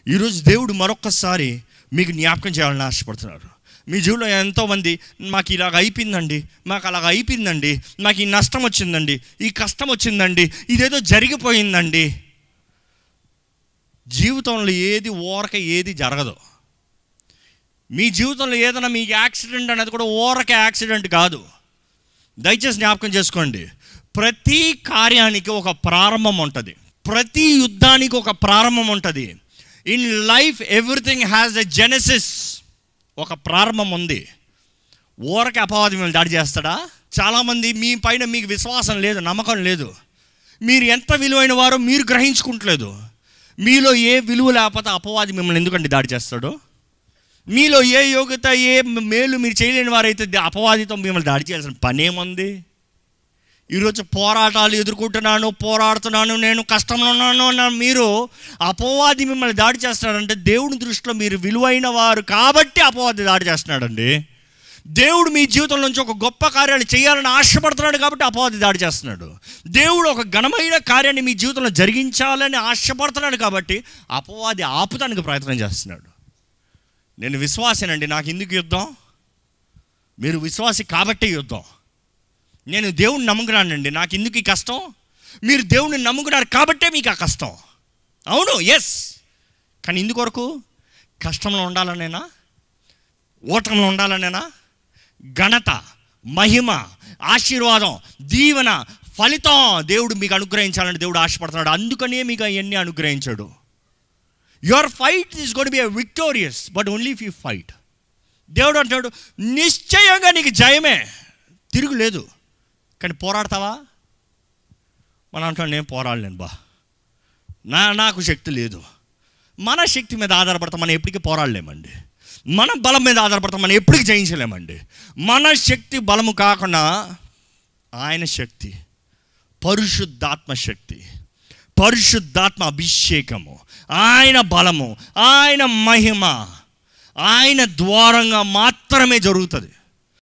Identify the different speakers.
Speaker 1: ఈరోజు దేవుడు మరొక్కసారి మీకు జ్ఞాపకం చేయాలని ఆశపడుతున్నారు మీ జీవితంలో ఎంతోమంది మాకు ఇలాగ అయిపోయిందండి మాకు అలాగ అయిపోయిందండి నాకు ఈ నష్టం వచ్చిందండి ఈ కష్టం వచ్చిందండి ఇదేదో జరిగిపోయిందండి జీవితంలో ఏది ఓరక ఏది జరగదు మీ జీవితంలో ఏదైనా మీకు యాక్సిడెంట్ అనేది కూడా ఓరక యాక్సిడెంట్ కాదు దయచేసి జ్ఞాపకం చేసుకోండి ప్రతి కార్యానికి ఒక ప్రారంభం ఉంటుంది ప్రతి యుద్ధానికి ఒక ప్రారంభం ఉంటుంది in life everything has a genesis ఒక ప్రారంభం ఉంది ఊరకే అపవాది మిమ్మల్ని దాడి చేస్తాడా చాలామంది మీ పైన మీకు విశ్వాసం లేదు నమ్మకం లేదు మీరు ఎంత విలువైన వారో మీరు గ్రహించుకుంటలేదు మీలో ఏ విలువ లేకపోతే అపవాది మిమ్మల్ని ఎందుకండి దాడి చేస్తాడు మీలో ఏ యోగ్యత ఏ మేలు మీరు చేయలేని వారైతే ద- అపవాదితో మిమ్మల్ని దాడి చేయాల్సిన పనేముంది ఈరోజు పోరాటాలు ఎదుర్కొంటున్నాను పోరాడుతున్నాను నేను కష్టంలో ఉన్నాను అన్న మీరు అపవాది మిమ్మల్ని దాడి చేస్తున్నాడంటే దేవుని దృష్టిలో మీరు విలువైన వారు కాబట్టి అపవాది దాడి చేస్తున్నాడండి దేవుడు మీ జీవితం నుంచి ఒక గొప్ప కార్యాన్ని చేయాలని ఆశపడుతున్నాడు కాబట్టి అపవాది దాడి చేస్తున్నాడు దేవుడు ఒక ఘనమైన కార్యాన్ని మీ జీవితంలో జరిగించాలని ఆశపడుతున్నాడు కాబట్టి అపవాది ఆపుతానికి ప్రయత్నం చేస్తున్నాడు నేను విశ్వాసేనండి నాకు ఎందుకు యుద్ధం మీరు విశ్వాసి కాబట్టే యుద్ధం నేను దేవుణ్ణి నమ్ముకున్నానండి నాకు ఎందుకు ఈ కష్టం మీరు దేవుణ్ణి నమ్ముకున్నారు కాబట్టే మీకు ఆ కష్టం అవును ఎస్ కానీ ఇందుకొరకు కష్టంలో ఉండాలనేనా ఓటంలో ఉండాలనేనా ఘనత మహిమ ఆశీర్వాదం దీవెన ఫలితం దేవుడు మీకు అనుగ్రహించాలని దేవుడు ఆశపడుతున్నాడు అందుకనే మీకు అవన్నీ అనుగ్రహించాడు your fight is god be a victorious but only if you fight దేవుడు అంటాడు నిశ్చయంగా నీకు జయమే తిరుగులేదు కానీ పోరాడతావా మనం అంటాం నేను పోరాడలేను బా నా నాకు శక్తి లేదు మన శక్తి మీద ఆధారపడతాం మనం ఎప్పటికీ పోరాడలేమండి మన బలం మీద ఆధారపడతాం మనం ఎప్పటికీ జయించలేమండి మన శక్తి బలము కాకుండా ఆయన శక్తి పరిశుద్ధాత్మ శక్తి పరిశుద్ధాత్మ అభిషేకము ఆయన బలము ఆయన మహిమ ఆయన ద్వారంగా మాత్రమే జరుగుతుంది